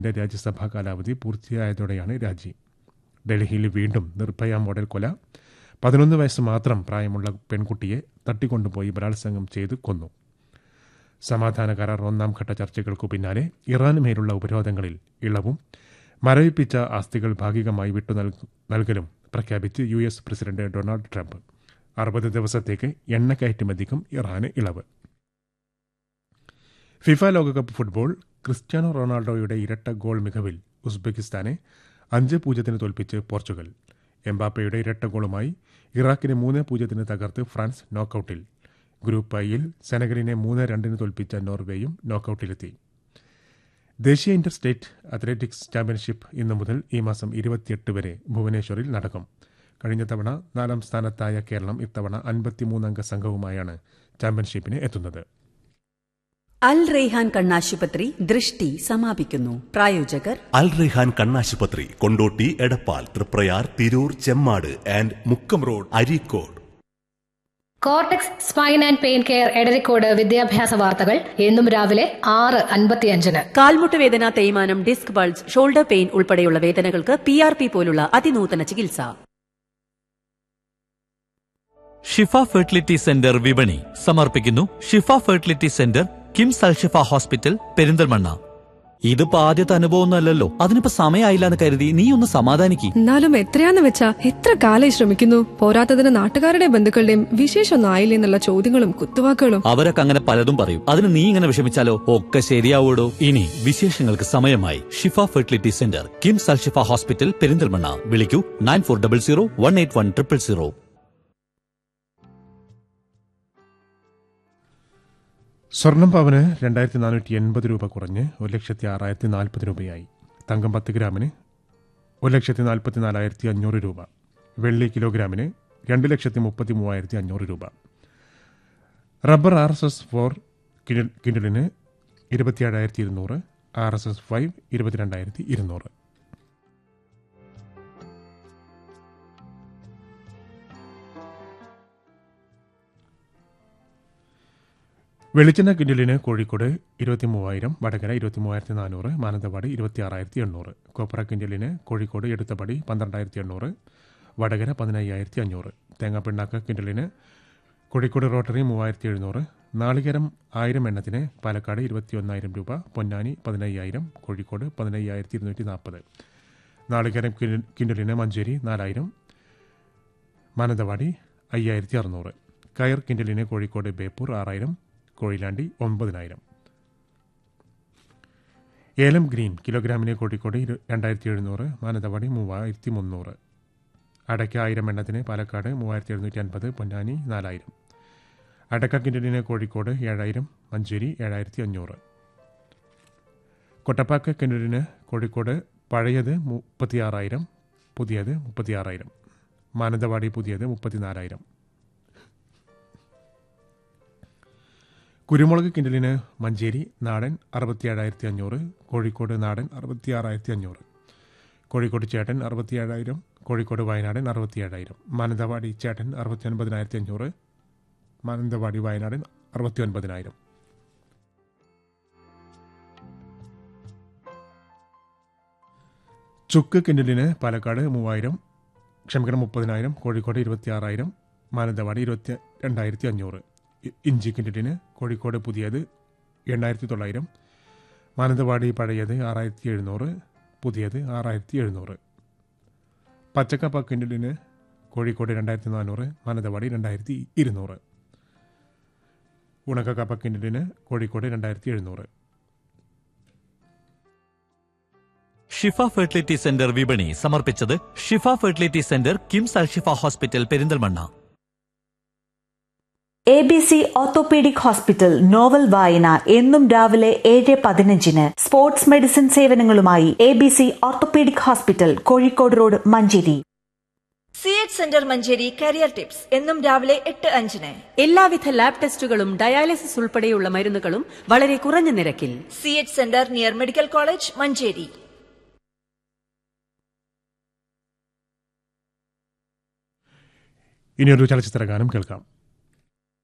ന്റെ രാജ്യസഭാ കാലാവധി പൂർത്തിയായതോടെയാണ് രാജി ഡൽഹിയിൽ വീണ്ടും നിർഭയ മോഡൽ കൊല പതിനൊന്ന് വയസ്സ് മാത്രം പ്രായമുള്ള പെൺകുട്ടിയെ തട്ടിക്കൊണ്ടുപോയി ബലാത്സംഗം ചെയ്ത് കൊന്നു സമാധാന കരാർ ഒന്നാം ഘട്ട ചർച്ചകൾക്കു പിന്നാലെ ഇറാന് മേലുള്ള ഉപരോധങ്ങളിൽ ഇളവും മരവിപ്പിച്ച ആസ്തികൾ ഭാഗികമായി വിട്ടു നൽക- നൽകലും പ്രഖ്യാപിച്ച് U S president Donald Trump അറുപത് ദിവസത്തേക്ക് എണ്ണ കയറ്റുമതിക്കും ഇറാന് ഇളവ് ഫിഫ ലോകകപ്പ് ഫുട്ബോൾ ക്രിസ്ത്യാനോ റൊണാൾഡോയുടെ ഇരട്ട ഗോൾ മികവിൽ ഉസ്ബെക്കിസ്ഥാനെ അഞ്ച് പൂജ്യത്തിന് തോൽപ്പിച്ച് പോർച്ചുഗൽ എംബാപ്പയുടെ ഇരട്ട ഗോളുമായി ഇറാഖിനെ മൂന്ന് പൂജ്യത്തിന് തകർത്ത് ഫ്രാൻസ് നോക്കൌട്ടിൽ ഗ്രൂപ്പ് ഐയിൽ സെനഗലിനെ മൂന്ന് രണ്ടിന് തോൽപ്പിച്ച നോർവേയും നോക്കൌട്ടിലെത്തി ദേശീയ ഇന്റർ സ്റ്റേറ്റ് അത്ലറ്റിക്സ് ചാമ്പ്യൻഷിപ്പ് ഇന്നു മുതൽ ഈ മാസം ഇരുപത്തിയെട്ട് വരെ ഭുവനേശ്വറിൽ നടക്കും കഴിഞ്ഞ തവണ നാലാം സ്ഥാനത്തായ കേരളം ഇത്തവണ അൻപത്തിമൂന്നംഗ സംഘവുമായാണ് ചാമ്പ്യൻഷിപ്പിന് എത്തുന്നത് അൽ റെയ്ഹാൻ കണ്ണാശുപത്രി ദൃഷ്ടി സമാപിക്കുന്നു പ്രായോജകർ അൽ റെഹാൻ കണ്ണാശുപത്രി Kondotty Edappal Triprayar Tirur Chemmad and Mukkam road Areekode cortex spine and pain care Edarikode വിദ്യാഭ്യാസ വാർത്തകൾ എന്നും രാവിലെ ആറ് അൻപത്തിയഞ്ചിന് കാൽമുട്ട് വേദന തേയ്മാനം ഡിസ്ക് ബൾജ് ഷോൾഡർ പെയിൻ ഉൾപ്പെടെയുള്ള വേദനകൾക്ക് പി ആർ പി പോലുള്ള അതിനൂതന ചികിത്സ ഷിഫ ഫെർട്ടിലിറ്റി സെന്റർ വിപണി സമർപ്പിക്കുന്നു Shifa fertility centre KIMS Alshifa hospital Perinthalmanna ഇതിപ്പോ ആദ്യത്തെ അനുഭവമൊന്നുമല്ലല്ലോ അതിനിപ്പോ സമയമായില്ല എന്ന് കരുതി നീ ഒന്ന് സമാധാനിക്ക് എന്നാലും എത്രയാന്ന് വെച്ചാ എത്ര കാലായി ശ്രമിക്കുന്നു പോരാത്തതിന് നാട്ടുകാരുടെ ബന്ധുക്കളുടെയും വിശേഷമൊന്നും ആയില്ലേ എന്നുള്ള ചോദ്യങ്ങളും കുത്തുവാക്കുകളും അവരൊക്കെ അങ്ങനെ പലതും പറയും അതിന് നീ ഇങ്ങനെ വിഷമിച്ചാലോ ഒക്കെ ശരിയാവൂടോ ഇനി വിശേഷങ്ങൾക്ക് സമയമായി Shifa fertility centre KIMS Alshifa hospital Perinthalmanna വിളിക്കൂ nine four double zero one eight one triple zero സ്വർണം പവന് രണ്ടായിരത്തി നാനൂറ്റി എൺപത് രൂപ കുറഞ്ഞ് ഒരു ലക്ഷത്തി ആറായിരത്തി നാൽപ്പത് രൂപയായി തങ്കം പത്ത് ഗ്രാമിന് ഒരു ലക്ഷത്തി നാൽപ്പത്തി നാലായിരത്തി അഞ്ഞൂറ് രൂപ വെള്ളി കിലോഗ്രാമിന് രണ്ട് ലക്ഷത്തി മുപ്പത്തി മൂവായിരത്തി അഞ്ഞൂറ് രൂപ rubber R S S four കിൻഡലിന് ഇരുപത്തിയേഴായിരത്തി ഇരുന്നൂറ് ആർ എസ് എസ് ഫൈവ് ഇരുപത്തിരണ്ടായിരത്തി ഇരുന്നൂറ് വെളിച്ചെണ്ണ കിൻഡലിന് കോഴിക്കോട് ഇരുപത്തി മൂവായിരം വടകര ഇരുപത്തി മൂവായിരത്തി നാനൂറ് മാനന്തവാടി ഇരുപത്തി ആറായിരത്തി എണ്ണൂറ് കോപ്പറ കിൻഡലിന് കോഴിക്കോട് എടുത്തപടി പന്ത്രണ്ടായിരത്തി എണ്ണൂറ് വടകര പതിനയ്യായിരത്തി അഞ്ഞൂറ് തേങ്ങാപ്പിണ്ണാക്ക കിൻഡലിന് കോഴിക്കോട് റോട്ടറി മൂവായിരത്തി എഴുന്നൂറ് നാളികേരം ആയിരം എണ്ണത്തിന് പാലക്കാട് ഇരുപത്തി ഒന്നായിരം രൂപ പൊന്നാനി പതിനയ്യായിരം കോഴിക്കോട് പതിനയ്യായിരത്തി ഇരുന്നൂറ്റി നാൽപ്പത് നാളികേരം കിൻഡ- കിൻഡലിന് മഞ്ചേരി നാലായിരം മാനന്തവാടി അയ്യായിരത്തി അറുന്നൂറ് കയർ കിൻഡലിന് കോഴിക്കോട് ബേപ്പൂർ ആറായിരം കോഴിലാണ്ടി ഒമ്പതിനായിരം ഏലം ഗ്രീൻ കിലോഗ്രാമിന് കോഴിക്കോട് ഇരു- രണ്ടായിരത്തി എഴുന്നൂറ് മാനന്തവാടി മൂവായിരത്തി മുന്നൂറ് അടയ്ക്ക ആയിരം എണ്ണത്തിന് പാലക്കാട് മൂവായിരത്തി എഴുന്നൂറ്റി അൻപത് പൊന്നാനി നാലായിരം അടക്ക കിൻഡലിന് കോഴിക്കോട് ഏഴായിരം മഞ്ചേരി ഏഴായിരത്തി അഞ്ഞൂറ് കൊട്ടപ്പാക്ക കിൻഡലിന് കോഴിക്കോട് പഴയത് മുപ്പത്തിയാറായിരം പുതിയത് മുപ്പത്തിയാറായിരം മാനന്തവാടി പുതിയത് മുപ്പത്തിനാലായിരം കുരുമുളക് കിൻഡലിന് മഞ്ചേരി നാടൻ അറുപത്തിയേഴായിരത്തി അഞ്ഞൂറ് കോഴിക്കോട് നാടൻ അറുപത്തിയാറായിരത്തി അഞ്ഞൂറ് കോഴിക്കോട് ചേട്ടൻ അറുപത്തിയേഴായിരം കോഴിക്കോട് വയനാടൻ അറുപത്തിയേഴായിരം മാനന്തവാടി ചേട്ടൻ അറുപത്തി ഒൻപതിനായിരത്തി അഞ്ഞൂറ് മാനന്തവാടി വയനാടൻ അറുപത്തി ഒൻപതിനായിരം ചുക്ക് കിൻഡലിന് പാലക്കാട് മൂവായിരം ക്ഷമിക്കണം മുപ്പതിനായിരം കോഴിക്കോട് ഇരുപത്തിയാറായിരം മാനന്തവാടി ഇരുപത്തി രണ്ടായിരത്തി അഞ്ഞൂറ് ഇ- ഇഞ്ചി കിൻഡലിന് കോഴിക്കോട് പുതിയത് എണ്ണായിരത്തി തൊള്ളായിരം മാനന്തവാടി പഴയത് ആറായിരത്തി എഴുന്നൂറ് പുതിയത് ആറായിരത്തി എഴുന്നൂറ് പച്ചക്കപ്പ കിൻഡലിന് കോഴിക്കോട് രണ്ടായിരത്തി നാനൂറ് മാനന്തവാടി രണ്ടായിരത്തി ഇരുന്നൂറ് ഉണക്കക്കപ്പ കിൻഡലിന് കോഴിക്കോട് രണ്ടായിരത്തി എഴുന്നൂറ് ഷിഫ ഫെർട്ടിലിറ്റി സെന്റർ വിപണി സമർപ്പിച്ചത് Shifa fertility centre KIMS Alshifa hospital Perinthalmanna A B C orthopaedic hospital novel വായന എന്നും രാവിലെ ഏഴ് പതിനഞ്ചിന് സ്പോർട്സ് മെഡിസിൻ സേവനങ്ങളുമായി A B C orthopaedic hospital Kozhikode road Manjeri C H centre Manjeri career tips എന്നും രാവിലെ എട്ട് അഞ്ചിന് എല്ലാവിധ ലാബ് ടെസ്റ്റുകളും ഡയാലിസിസ് ഉൾപ്പെടെയുള്ള മരുന്നുകളും വളരെ കുറഞ്ഞ നിരക്കിൽ C H centre near medical college Manjeri ഇനിയൊരു ചലച്ചിത്ര ഗാനം കേൾക്കാം